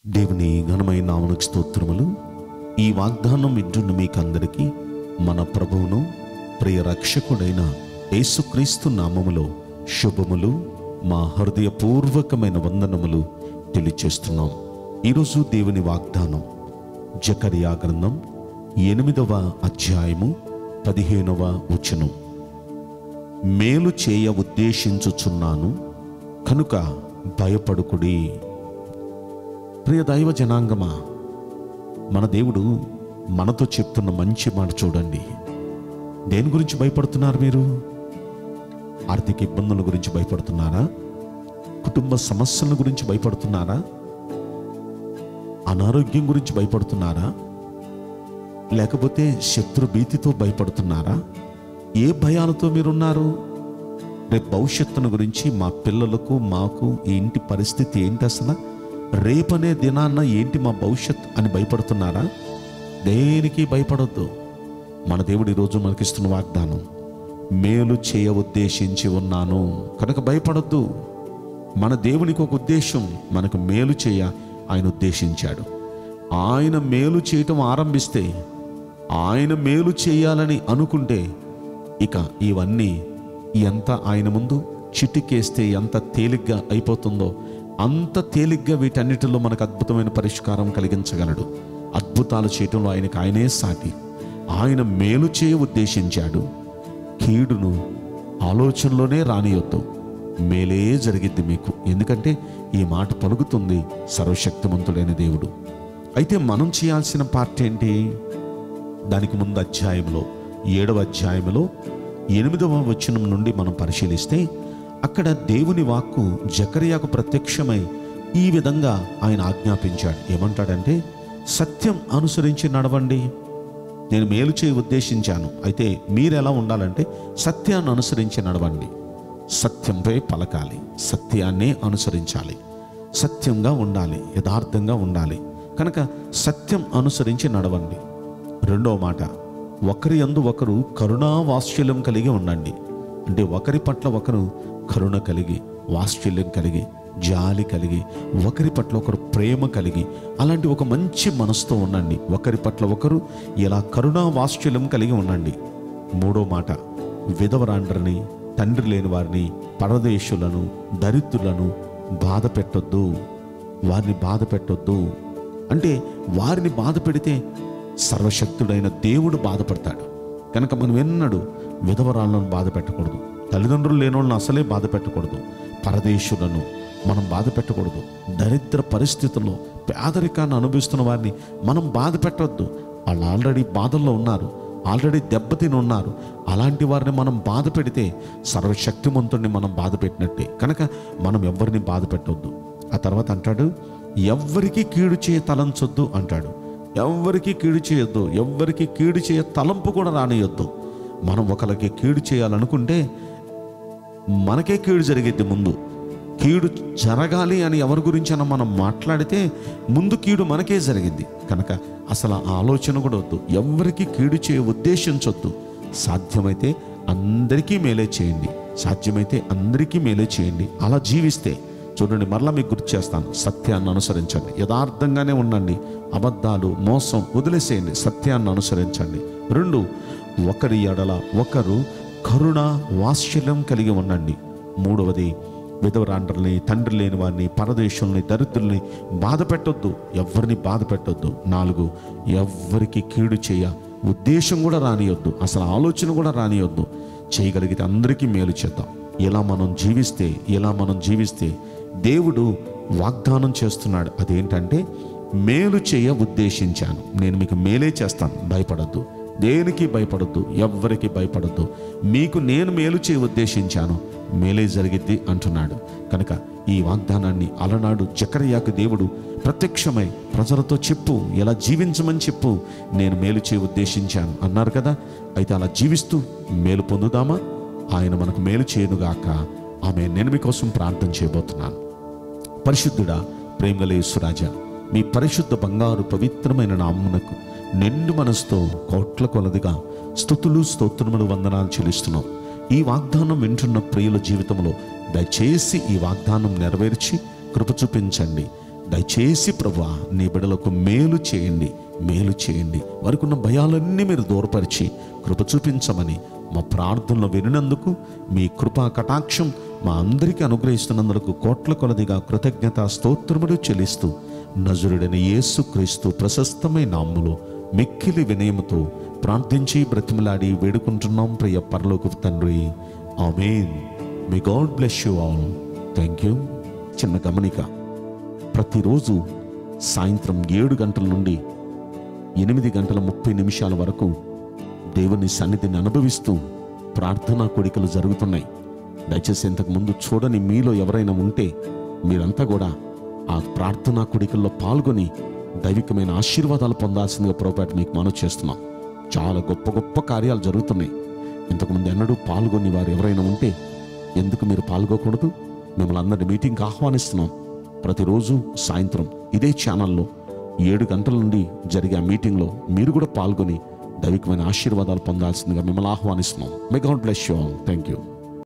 దేవుని ఘనమైన నామనికి స్తోత్రములు ఈ వాగ్దానం వింటున్న మీకందరికీ మన ప్రభువును ప్రియ రక్షకుడైన యేసుక్రీస్తు నామములో శుభములు మా హృదయపూర్వకమైన వందనములు తెలియచేస్తున్నాం ఈరోజు దేవుని వాగ్దానం జకరియా గ్రంథం ఎనిమిదవ అధ్యాయము పదిహేనవ వచనం మేలు చేయ ఉద్దేశించుచున్నాను కనుక భయపడుకుడి ప్రియ దైవ జనాంగమా మన దేవుడు మనతో చెప్తున్న మంచి మాట చూడండి దేని గురించి భయపడుతున్నారు మీరు ఆర్థిక ఇబ్బందుల గురించి భయపడుతున్నారా కుటుంబ సమస్యల గురించి భయపడుతున్నారా అనారోగ్యం గురించి భయపడుతున్నారా లేకపోతే శత్రు భీతితో భయపడుతున్నారా ఏ భయాలతో మీరున్నారు రేపు భవిష్యత్తును గురించి మా పిల్లలకు మాకు ఈ ఇంటి పరిస్థితి ఏంటి అసలు రేపనే దినాన్న ఏంటి మా భవిష్యత్ అని భయపడుతున్నారా దేనికి భయపడొద్దు మన దేవుడు ఈరోజు మనకిస్తున్న వాగ్దానం మేలు చేయ ఉద్దేశించి ఉన్నాను కనుక భయపడొద్దు మన దేవునికి ఒక ఉద్దేశం మనకు మేలు చేయ ఆయన ఉద్దేశించాడు ఆయన మేలు చేయటం ఆరంభిస్తే ఆయన మేలు చేయాలని అనుకుంటే ఇక ఇవన్నీ ఎంత ఆయన ముందు చిటికేస్తే ఎంత తేలిగ్గా అయిపోతుందో అంత తేలిగ్గా వీటన్నిటిలో మనకు అద్భుతమైన పరిష్కారం కలిగించగలడు అద్భుతాలు చేయటంలో ఆయనకు ఆయనే సాటి ఆయన మేలు చేయ ఉద్దేశించాడు కీడును ఆలోచనలోనే రానియొద్దు మేలే జరిగిద్ది మీకు ఎందుకంటే ఈ మాట పలుకుతుంది సర్వశక్తిమంతుడైన దేవుడు అయితే మనం చేయాల్సిన పార్ట్ ఏంటి దానికి ముందు అధ్యాయంలో ఏడవ అధ్యాయంలో ఎనిమిదవ వచనం నుండి మనం పరిశీలిస్తే అక్కడ దేవుని వాక్కు జకర్యాకు ప్రత్యక్షమై ఈ విధంగా ఆయన ఆజ్ఞాపించాడు ఏమంటాడంటే సత్యం అనుసరించి నడవండి నేను మేలు చేయి ఉద్దేశించాను అయితే మీరు ఎలా ఉండాలంటే సత్యాన్ని అనుసరించి నడవండి సత్యంపై పలకాలి సత్యాన్నే అనుసరించాలి సత్యంగా ఉండాలి యథార్థంగా ఉండాలి కనుక సత్యం అనుసరించి నడవండి రెండవ మాట ఒకరి యందు ఒకరు కరుణా వాత్సల్యం కలిగి ఉండండి అంటే ఒకరి పట్ల ఒకరు కరుణ కలిగి వాత్సల్యం కలిగి జాలి కలిగి ఒకరి పట్ల ఒకరు ప్రేమ కలిగి అలాంటి ఒక మంచి మనసుతో ఉండండి ఒకరి పట్ల ఒకరు ఇలా కరుణా వాత్సల్యం కలిగి ఉండండి మూడో మాట విధవరాండ్రని తండ్రి లేని వారిని పరదేశులను దరిద్రులను బాధ పెట్టొద్దు వారిని బాధ పెట్టొద్దు అంటే వారిని బాధ పెడితే సర్వశక్తుడైన దేవుడు బాధపడతాడు కనుక మనం ఎన్నడూ విధవరాళ్ళను బాధ పెట్టకూడదు తల్లిదండ్రులు లేని వాళ్ళని అసలే బాధ పెట్టకూడదు పరదేశులను మనం బాధ పెట్టకూడదు దరిద్ర పరిస్థితుల్లో పేదరికాన్ని అనుభవిస్తున్న వారిని మనం బాధ పెట్టవద్దు వాళ్ళు ఆల్రెడీ బాధల్లో ఉన్నారు ఆల్రెడీ దెబ్బతిని ఉన్నారు అలాంటి వారిని మనం బాధ పెడితే సర్వశక్తిమంతుడిని మనం బాధ పెట్టినట్టే కనుక మనం ఎవరిని బాధ పెట్టవద్దు ఆ తర్వాత అంటాడు ఎవ్వరికి కీడు చేయ తలంచొద్దు అంటాడు ఎవ్వరికి కీడు చేయొద్దు ఎవ్వరికి కీడు చేయ తలంపు కూడా రానియొద్దు మనం ఒకరికి కీడు చేయాలనుకుంటే మనకే కీడు జరిగిద్ది ముందు కీడు జరగాలి అని ఎవరి గురించైనా మనం మాట్లాడితే ముందు కీడు మనకే జరిగింది కనుక అసలు ఆ ఆలోచన కూడా వద్దు ఎవరికి కీడు చేయ ఉద్దేశించొద్దు సాధ్యమైతే అందరికీ మేలే చేయండి సాధ్యమైతే అందరికీ మేలే చేయండి అలా జీవిస్తే చూడండి మరలా మీకు గుర్తు చేస్తాను సత్యాన్ని అనుసరించండి యథార్థంగానే ఉండండి అబద్ధాలు మోసం వదిలేసేయండి సత్యాన్ని అనుసరించండి రెండు ఒకరి ఎడల ఒకరు కరుణ వాత్సల్యం కలిగి ఉండండి మూడవది విధవరాండ్రల్ని తండ్రి లేని వారిని పరదేశుల్ని దరిద్రుల్ని బాధ పెట్టొద్దు ఎవరిని బాధ పెట్టొద్దు నాలుగు ఎవ్వరికి కీడు చేయ ఉద్దేశం కూడా రానియొద్దు అసలు ఆలోచన కూడా రానియొద్దు చేయగలిగితే అందరికీ మేలు చేద్దాం ఇలా మనం జీవిస్తే ఇలా మనం జీవిస్తే దేవుడు వాగ్దానం చేస్తున్నాడు అదేంటంటే మేలు చేయ ఉద్దేశించాను నేను మీకు మేలే చేస్తాను భయపడద్దు దేనికి భయపడద్దు ఎవ్వరికి భయపడద్దు మీకు నేను మేలు చేయ ఉద్దేశించాను మేలే జరిగిద్ది అంటున్నాడు కనుక ఈ వాగ్దానాన్ని అలనాడు జకరయాకు దేవుడు ప్రత్యక్షమై ప్రజలతో చెప్పు ఎలా జీవించమని చెప్పు నేను మేలు చేయ ఉద్దేశించాను అన్నారు కదా అయితే అలా జీవిస్తూ మేలు పొందుదామా ఆయన మనకు మేలు చేయనుగాక ఆమె నేను మీకోసం ప్రార్థన చేయబోతున్నాను పరిశుద్ధుడా ప్రేమలేశ్వరాజా మీ పరిశుద్ధ బంగారు పవిత్రమైన నామ్మునకు నిండు మనసుతో కోట్ల కొలదిగా స్థుతులు స్తోత్రములు వందనాలు చెల్లిస్తున్నాం ఈ వాగ్దానం వింటున్న ప్రియుల జీవితంలో దయచేసి ఈ వాగ్దానం నెరవేర్చి కృప చూపించండి దయచేసి ప్రభా నీ బిడలకు మేలు చేయండి మేలు చేయండి వారికి ఉన్న భయాలన్నీ మీరు దూరపరిచి కృప చూపించమని మా ప్రార్థనలో వినినందుకు మీ కృపా కటాక్షం మా అందరికీ అనుగ్రహిస్తున్నందుకు కోట్ల కొలదిగా కృతజ్ఞత స్తోత్రములు చెల్లిస్తూ నజరుడైన యేసుక్రీస్తు ప్రశస్తమైన నామ్ములో మిక్కిలి వినయముతో ప్రార్థించి బ్రతిమలాడి వేడుకుంటున్నాం ప్రియ పరలోక తండ్రి ఆమెన్ మీ God bless you all thank you చిన్న గమనిక ప్రతిరోజు సాయంత్రం ఏడు గంటల నుండి ఎనిమిది గంటల ముప్పై నిమిషాల వరకు దేవుని సన్నిధిని అనుభవిస్తూ ప్రార్థనా కోడికలు జరుగుతున్నాయి దయచేసి ఇంతకు ముందు చూడని మీలో ఎవరైనా ఉంటే మీరంతా కూడా ఆ ప్రార్థనా కోడికల్లో పాల్గొని దైవికమైన ఆశీర్వాదాలు పొందాల్సిందిగా పొరపాటు మీకు మనవి చేస్తున్నాం చాలా గొప్ప గొప్ప కార్యాలు జరుగుతున్నాయి ఇంతకుముందు ఎన్నడూ పాల్గొని వారు ఎవరైనా ఉంటే ఎందుకు మీరు పాల్గొకూడదు మిమ్మల్ని అందరినీ మీటింగ్కి ఆహ్వానిస్తున్నాం ప్రతిరోజు సాయంత్రం ఇదే ఛానల్లో ఏడు గంటల నుండి జరిగే ఆ మీటింగ్లో మీరు కూడా పాల్గొని దైవికమైన ఆశీర్వాదాలు పొందాల్సిందిగా మిమ్మల్ని ఆహ్వానిస్తున్నాం may God bless you all thank you